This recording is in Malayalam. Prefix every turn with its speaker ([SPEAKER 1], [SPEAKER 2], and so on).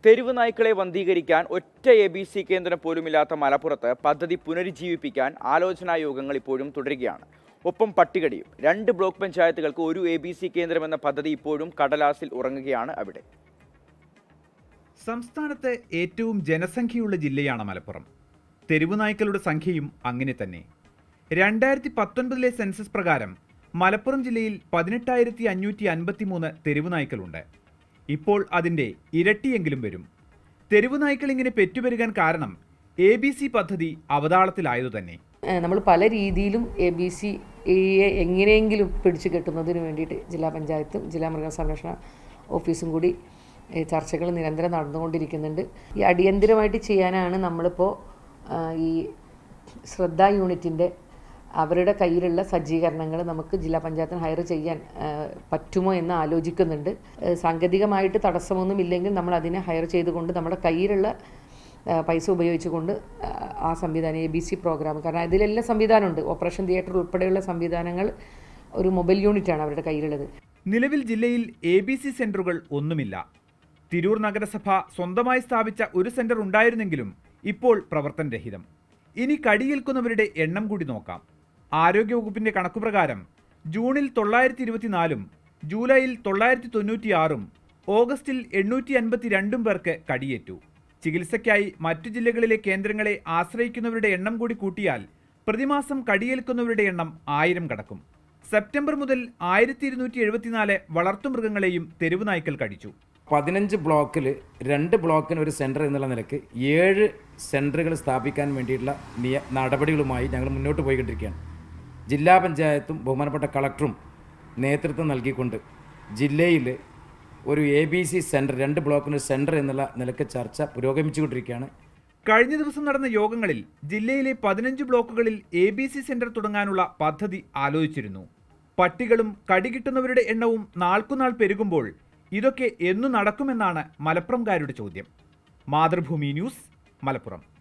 [SPEAKER 1] തെരുവ് നായ്ക്കളെ വന്ധീകരിക്കാൻ ഒറ്റ എ ബി സി കേന്ദ്രം പോലുമില്ലാത്ത മലപ്പുറത്ത് പദ്ധതി പുനരുജ്ജീവിപ്പിക്കാൻ ആലോചനാ യോഗങ്ങൾ ഇപ്പോഴും തുടരുകയാണ് ഒപ്പം പട്ടികടിയും രണ്ട് ബ്ലോക്ക് പഞ്ചായത്തുകൾക്ക് ഒരു എ ബി സി കേന്ദ്രം എന്ന പദ്ധതി ഇപ്പോഴും കടലാസിൽ ഉറങ്ങുകയാണ് അവിടെ
[SPEAKER 2] സംസ്ഥാനത്ത് ഏറ്റവും ജനസംഖ്യയുള്ള ജില്ലയാണ് മലപ്പുറം തെരുവു നായ്ക്കളുടെ സംഖ്യയും അങ്ങനെ തന്നെ രണ്ടായിരത്തി പത്തൊൻപതിലെ സെൻസസ് പ്രകാരം മലപ്പുറം ജില്ലയിൽ പതിനെട്ടായിരത്തി അഞ്ഞൂറ്റി അൻപത്തി മൂന്ന് തെരുവു നായ്ക്കളുണ്ട് ഇപ്പോൾ അതിൻ്റെ ഇരട്ടിയെങ്കിലും വരും തെരുവു നായ്ക്കൾ ഇങ്ങനെ പെറ്റുപെരുകാൻ കാരണം എ ബി സി പദ്ധതി അവതാളത്തിലായതു തന്നെ
[SPEAKER 3] നമ്മൾ പല രീതിയിലും എ ബി സി എയെ എങ്ങനെയെങ്കിലും പിടിച്ചു കെട്ടുന്നതിന് വേണ്ടിയിട്ട് ജില്ലാ പഞ്ചായത്തും ജില്ലാ മൃഗസംരക്ഷണ ഓഫീസും കൂടി ഏ, ചർച്ചകൾ നിരന്തരം നടന്നുകൊണ്ടിരിക്കുന്നുണ്ട് ഈ അടിയന്തിരമായിട്ട് ചെയ്യാനാണ് നമ്മളിപ്പോൾ ആ, ഈ ശ്രദ്ധ യൂണിറ്റിൻ്റെ അവരുടെ കയ്യിലുള്ള സജ്ജീകരണങ്ങൾ നമുക്ക് ജില്ലാ പഞ്ചായത്തിന് ഹയർ ചെയ്യാൻ ആ, പറ്റുമോ എന്ന് ആലോചിക്കുന്നുണ്ട് ഏ, സാങ്കേതികമായിട്ട് തടസ്സമൊന്നും ഇല്ലെങ്കിൽ നമ്മൾ അതിനെ ഹയർ ചെയ്തുകൊണ്ട് നമ്മുടെ കയ്യിലുള്ള ആ, പൈസ ഉപയോഗിച്ചുകൊണ്ട് ആ, ആ സംവിധാനം എ ബി സി പ്രോഗ്രാം കാരണം അതിലെല്ലാം സംവിധാനമുണ്ട് ഓപ്പറേഷൻ തിയേറ്റർ ഉൾപ്പെടെയുള്ള സംവിധാനങ്ങൾ ഒരു മൊബൈൽ യൂണിറ്റാണ് അവരുടെ കയ്യിലുള്ളത്
[SPEAKER 2] നിലവിൽ ജില്ലയിൽ എ ബി സി സെന്ററുകൾ ഒന്നുമില്ല തിരൂർ നഗരസഭ സ്വന്തമായി സ്ഥാപിച്ച ഒരു സെന്റർ ഉണ്ടായിരുന്നെങ്കിലും ഇപ്പോൾ പ്രവർത്തനരഹിതം ഇനി കടിയേൽക്കുന്നവരുടെ എണ്ണം കൂടി നോക്കാം ആരോഗ്യവകുപ്പിന്റെ കണക്കുപ്രകാരം ജൂണിൽ തൊള്ളായിരത്തി ഇരുപത്തിനാലും ജൂലൈയിൽ തൊള്ളായിരത്തി തൊണ്ണൂറ്റിയാറും ഓഗസ്റ്റിൽ എണ്ണൂറ്റി അൻപത്തി രണ്ടും പേർക്ക് കടിയേറ്റു ചികിത്സയ്ക്കായി മറ്റു ജില്ലകളിലെ കേന്ദ്രങ്ങളെ ആശ്രയിക്കുന്നവരുടെ എണ്ണം കൂടി കൂട്ടിയാൽ പ്രതിമാസം കടിയേൽക്കുന്നവരുടെ എണ്ണം ആയിരം കടക്കും സെപ്റ്റംബർ മുതൽ ആയിരത്തി ഇരുന്നൂറ്റി എഴുപത്തിനാല് വളർത്തുമൃഗങ്ങളെയും തെരുവ് നായ്ക്കൾ കടിച്ചു
[SPEAKER 4] പതിനഞ്ച് ബ്ലോക്കിൽ രണ്ട് ബ്ലോക്കിന് ഒരു സെൻറ്റർ എന്നുള്ള നിലക്ക് ഏഴ് സെൻറ്ററുകൾ സ്ഥാപിക്കാൻ വേണ്ടിയിട്ടുള്ള നിയ നടപടികളുമായി ഞങ്ങൾ മുന്നോട്ട് പോയിക്കൊണ്ടിരിക്കുകയാണ് ജില്ലാ പഞ്ചായത്തും ബഹുമാനപ്പെട്ട കളക്ടറും നേതൃത്വം നൽകിക്കൊണ്ട് ജില്ലയിൽ ഒരു എ ബി സി സെൻറ്റർ രണ്ട് ബ്ലോക്കിന് സെൻറ്റർ എന്നുള്ള നിലക്ക് ചർച്ച പുരോഗമിച്ചുകൊണ്ടിരിക്കുകയാണ്
[SPEAKER 2] കഴിഞ്ഞ ദിവസം നടന്ന യോഗങ്ങളിൽ ജില്ലയിലെ പതിനഞ്ച് ബ്ലോക്കുകളിൽ എ ബി സി സെന്റർ തുടങ്ങാനുള്ള പദ്ധതി ആലോചിച്ചിരുന്നു പട്ടികളും കടികിട്ടുന്നവരുടെ എണ്ണവും നാൾക്കുനാൾ പെരുകുമ്പോൾ ഇതൊക്കെ എന്നു നടക്കുമെന്നാണ് മലപ്പുറംകാരുടെ ചോദ്യം മാതൃഭൂമി ന്യൂസ് മലപ്പുറം